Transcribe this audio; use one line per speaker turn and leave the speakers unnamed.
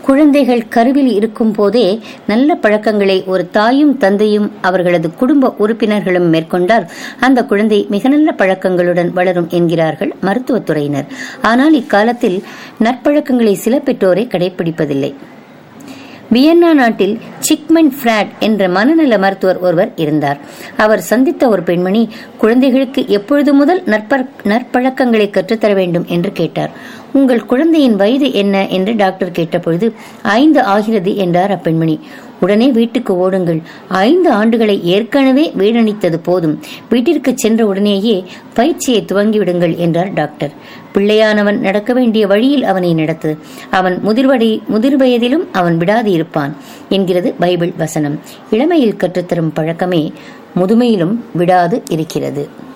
குழந்தைகள் கருவில் இருக்கும் போதே நல்ல பழக்கங்களை ஒரு தாயும் தந்தையும் அவர்களது குடும்ப உறுப்பினர்களும் மேற்கொண்டால் அந்த குழந்தை மிக நல்ல பழக்கங்களுடன் வளரும் என்கிறார்கள் மருத்துவத்துறையினர் ஆனால் இக்காலத்தில் நற்பழக்கங்களை சில பெற்றோரை கடைபிடிப்பதில்லை வியன்னா நாட்டில் சிக்மன் ஃபிராட் என்ற மனநல மருத்துவர் ஒருவர் இருந்தார் அவர் சந்தித்த ஒரு பெண்மணி குழந்தைகளுக்கு எப்பொழுது முதல் நற்பழக்கங்களை கற்றுத்தர வேண்டும் என்று கேட்டார் உங்கள் குழந்தையின் வயது என்ன என்று டாக்டர் கேட்டபொழுது ஐந்து ஆகிறது என்றார் அப்பெண்மணி உடனே வீட்டுக்கு ஓடுங்கள் ஐந்து ஆண்டுகளை ஏற்கனவே வீடணித்தது போதும் வீட்டிற்கு சென்ற உடனேயே பயிற்சியை துவங்கிவிடுங்கள் என்றார் டாக்டர் பிள்ளையானவன் நடக்க வேண்டிய வழியில் அவனை நடத்து அவன் முதிர்வடை முதிர் வயதிலும் அவன் விடாது இருப்பான் என்கிறது பைபிள் வசனம் இளமையில் கற்றுத்தரும் பழக்கமே முதுமையிலும் விடாது இருக்கிறது